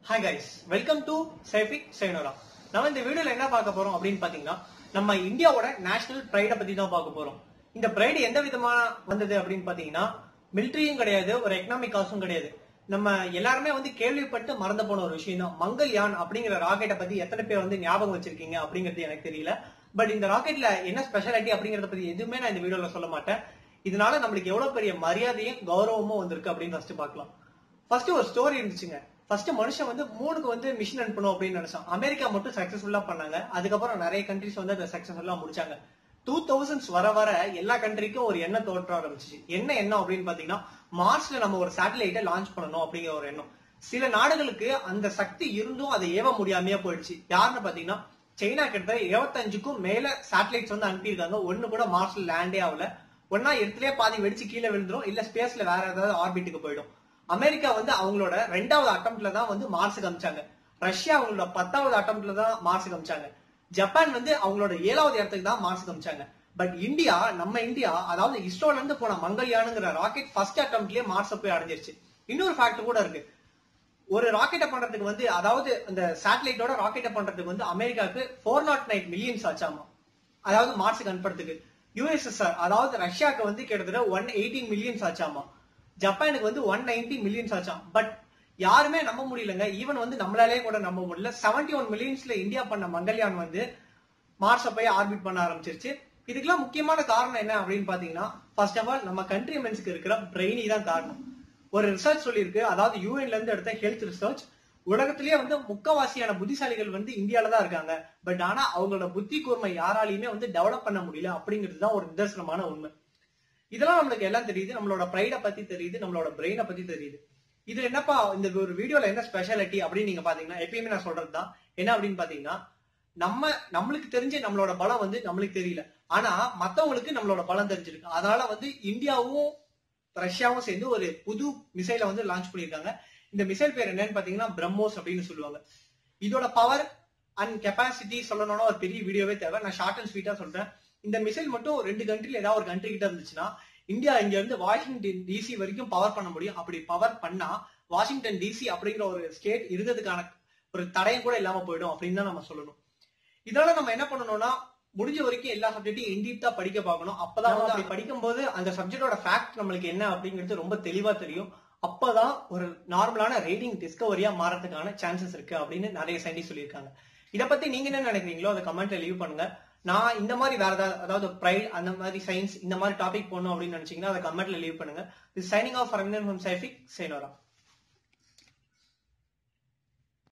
hi guys welcome to சேஃபிக் சைனோரா நம்ம இந்த வீடியோல என்ன பார்க்க போறோம் அப்படின்னு பாத்தீங்கன்னா நம்ம இந்தியாவோட நேஷனல் பிரைட பத்தி தான் பார்க்க போறோம் இந்த பிரைடு எந்த விதமா வந்தது அப்படின்னு பாத்தீங்கன்னா மிலிட்டரியும் கிடையாது ஒரு எக்கனாமிக் காசும் கிடையாது நம்ம எல்லாருமே வந்து கேள்விப்பட்டு மறந்து போன ஒரு விஷயம் தான் மங்கள்யான் அப்படிங்கிற ராக்கெட்டை பத்தி எத்தனை பேர் வந்து ஞாபகம் வச்சிருக்கீங்க அப்படிங்கிறது எனக்கு தெரியல பட் இந்த ராக்கெட்ல என்ன ஸ்பெஷாலிட்டி அப்படிங்கறத பத்தி எதுவுமே நான் இந்த வீடியோல சொல்ல மாட்டேன் இதனால நம்மளுக்கு எவ்வளவு பெரிய மரியாதையும் கௌரவமும் வந்திருக்கு அப்படின்னு ஃபர்ஸ்ட் பார்க்கலாம் ஃபர்ஸ்ட் ஒரு ஸ்டோரி இருந்துச்சுங்க ஃபர்ஸ்ட் மனுஷன் வந்து மூணுக்கு வந்து மிஷன் அனுப்பணும் அப்படின்னு நினைச்சான் அமெரிக்கா மட்டும் சக்சஸ்ஃபுல்லா பண்ணாங்க அதுக்கப்புறம் நிறைய கண்ட்ரிஸ் வந்து அதை சக்சஸ்ஃபுல்லா முடிச்சாங்க டூ தௌசண்ட்ஸ் வர வர எல்லா கண்ட்ரிக்கும் ஒரு எண்ணம் தோற்ற ஆரம்பிச்சிச்சு என்ன எண்ணம் அப்படின்னு பாத்தீங்கன்னா மார்ச்ல நம்ம ஒரு சேட்டலைட்டை லான்ச் பண்ணணும் அப்படிங்கிற ஒரு எண்ணம் சில நாடுகளுக்கு அந்த சக்தி இருந்தும் அதை ஏவ முடியாமையே போயிடுச்சு யாருன்னு பாத்தீங்கன்னா சைனா கிட்ட இருபத்தஞ்சுக்கும் மேல சேட்டலைட்ஸ் வந்து அனுப்பியிருக்காங்க ஒண்ணு கூட மார்ச்ல லேண்டே ஆகல ஒன்னா இடத்துலயே பாதி வெடிச்சு கீழே விழுந்துரும் இல்ல ஸ்பேஸ்ல வேற ஏதாவது ஆர்பிட்டுக்கு போயிடும் அமெரிக்கா வந்து அவங்களோட ரெண்டாவது அட்டம்ப்ட்ல தான் வந்து மார்ஸுக்கு அமிச்சாங்க ரஷ்யா அவங்களோட பத்தாவது அட்டம்ப்ட்ல தான் மார்ஸுக்கு அமிச்சாங்க ஜப்பான் வந்து அவங்களோட ஏழாவது இடத்துக்கு தான் மார்ஸுக்கு அமிச்சாங்க பட் இந்தியா நம்ம இந்தியா அதாவது இஸ்ரோல இருந்து போன மங்கள்யானுங்கிற ராக்கெட் ஃபர்ஸ்ட் அட்டம்ப்ட்லயே மார்ஸ போய் அடைஞ்சிருச்சு இன்னொரு ஃபேக்ட் கூட இருக்கு ஒரு ராக்கெட்டை பண்றதுக்கு வந்து அதாவது அந்த சேட்டலைட்டோட ராக்கெட்டை பண்றதுக்கு வந்து அமெரிக்காவுக்கு ஃபோர் நாட் நைன் மில்லியன்ஸ் ஆச்சாமா அதாவது மார்ஸுக்கு அனுப்புறதுக்கு யூஎஸ்எஸ்ஆர் அதாவது ரஷ்யாவுக்கு வந்து கிட்டத்தட்ட ஒன் எயிட்டீன் மில்லியன்ஸ் ஆச்சாமா ஜப்பானுக்கு வந்து ஒன் நைன்டி மில்லியன்ஸ் ஆச்சாம் பட் யாருமே நம்ப முடியலங்க ஈவன் வந்து நம்மளாலே கூட நம்ப முடியல செவன்டி ஒன் மில்லியன்ஸ்ல இந்தியா பண்ண மங்கள்யான் வந்து மார்ஸ போய் ஆர்பிட் பண்ண ஆரம்பிச்சிருச்சு இதுக்கெல்லாம் முக்கியமான காரணம் என்ன அப்படின்னு பாத்தீங்கன்னா ஃபர்ஸ்ட் ஆஃப் ஆல் நம்ம கண்ட்ரி மென்ஸ்க்கு இருக்கிற பிரெயினி தான் காரணம் ஒரு ரிசர்ச் சொல்லியிருக்கு அதாவது யூஎன்ல இருந்து எடுத்த ஹெல்த் ரிசர்ச் உலகத்திலேயே வந்து முக்கவாசியான புத்திசாலிகள் வந்து இந்தியால தான் இருக்காங்க பட் ஆனா அவங்களோட புத்தி கூர்மை யாராலையுமே வந்து டெவலப் பண்ண முடியல அப்படிங்கிறது தான் ஒரு நிதர்சனமான உண்மை இதெல்லாம் நம்மளுக்கு எல்லாம் தெரியுது நம்மளோட ப்ரைட பத்தி தெரியுது நம்மளோட பிரெயினை பத்தி தெரியுது இது என்னப்பா இந்த ஒரு வீடியோல என்ன ஸ்பெஷாலிட்டி அப்படின்னு நீங்க பாத்தீங்கன்னா எப்பயுமே நான் சொல்றது தான் என்ன அப்படின்னு பாத்தீங்கன்னா நம்ம நம்மளுக்கு தெரிஞ்ச நம்மளோட பலம் வந்து நம்மளுக்கு தெரியல ஆனா மத்தவங்களுக்கு நம்மளோட பலம் தெரிஞ்சிருக்கு அதனால வந்து இந்தியாவும் ரஷ்யாவும் சேர்ந்து ஒரு புது மிசைலை வந்து லான்ச் பண்ணியிருக்காங்க இந்த மிசைல் பேர் என்னன்னு பாத்தீங்கன்னா பிரம்மோஸ் அப்படின்னு சொல்லுவாங்க இதோட பவர் அண்ட் கெப்பாசிட்டி சொல்லணும்னா ஒரு பெரிய வீடியோவே தேவை நான் ஷார்ட் அண்ட் ஸ்வீட்டா சொல்றேன் இந்த மிசைல் மட்டும் ரெண்டு கண்ட்ரில ஏதாவது ஒரு கண்ட்ரி கிட்ட இருந்துச்சுன்னா இந்தியா இங்க இருந்து வாஷிங்டன் டிசி வரைக்கும் பவர் பண்ண முடியும் அப்படி பவர் பண்ணா வாஷிங்டன் டிசி அப்படிங்கிற ஒரு ஸ்டேட் இருக்கிறதுக்கான ஒரு தடயம் கூட இல்லாம போயிடும் அப்படின்னு தான் நம்ம சொல்லணும் இதனால நம்ம என்ன பண்ணணும்னா முடிஞ்ச வரைக்கும் எல்லா சப்ஜெக்டையும் இன்டீப்டா படிக்க பார்க்கணும் அப்பதான் வந்து அப்படி படிக்கும்போது அந்த சப்ஜெக்டோட ஃபேக்ட் நம்மளுக்கு என்ன அப்படிங்கிறது ரொம்ப தெளிவா தெரியும் அப்பதான் ஒரு நார்மலான ரீடிங் டிஸ்கவரியா மாறதுக்கான சான்சஸ் இருக்கு அப்படின்னு நிறைய சயின்டிஸ்ட் சொல்லியிருக்காங்க இத பத்தி நீங்க என்ன நினைக்கிறீங்களோ அதை கமெண்ட்ல லீவ் பண்ணுங்க நான் இந்த மாதிரி வேற ஏதாவது அதாவது ப்ரைட் அந்த மாதிரி சயின்ஸ் இந்த மாதிரி டாபிக் போடணும் அப்படின்னு நினைச்சீங்கன்னா அதை கமெண்ட்ல லீவ் பண்ணுங்க இது சைனிங் ஆஃப் ஃப்ரம் சைஃபிக் சைனோரா